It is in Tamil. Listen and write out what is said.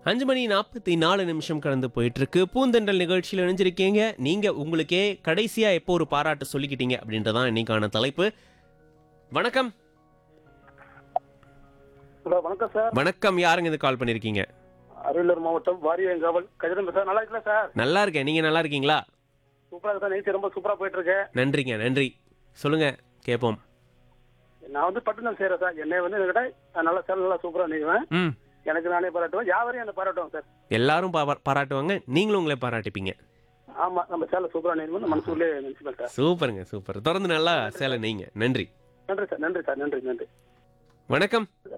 அஞ்சு மணி நாற்பத்தி நாலு நிமிஷம் கடந்து போயிட்டு இருக்கு பூந்தெண்டல் நிகழ்ச்சியில் இணைஞ்சிருக்கீங்க நீங்க உங்களுக்கே கடைசியா எப்போ ஒரு பாராட்டு சொல்லிக்கிட்டீங்க அப்படின்றதான் இன்னைக்கான தலைப்பு வணக்கம் ஹலோ வணக்கம் சார் வணக்கம் யாருங்க இது கால் பண்ணிருக்கீங்க அரியலூர் மாவட்டம் வாரியங்காவல் கஜதம் சார் நல்லா இருக்கல சார் நல்லா இருக்கேன் நீங்க நல்லா இருக்கீங்களா சூப்பரா இருக்கு சார் நிகழ்ச்சி ரொம்ப சூப்பரா போயிட்டு இருக்கு நன்றிங்க நன்றி சொல்லுங்க கேட்போம் நான் வந்து பட்டுனம் செய்யறேன் சார் என்னை வந்து என்கிட்ட நான் நல்லா சார் நல்லா சூப்பரா நீக்குவேன் ம் எனக்கு நானே பாராட்டுவேன் யாவரையும் என்ன பாராட்டுவோம் சார் எல்லாரும் பா- பாராட்டுவாங்க நீங்களும் உங்களை பாராட்டிப்பீங்க ஆமா நம்ம சேலை சூப்பரா நீக்கணும் மனசுக்குள்ளே நினைச்சுப்பேன் சார் சூப்பருங்க சூப்பர் தொடர்ந்து நல்லா சேலை நீங்க நன்றி நன்றி சார் நன்றி சார் நன்றி நன்றி வணக்கம்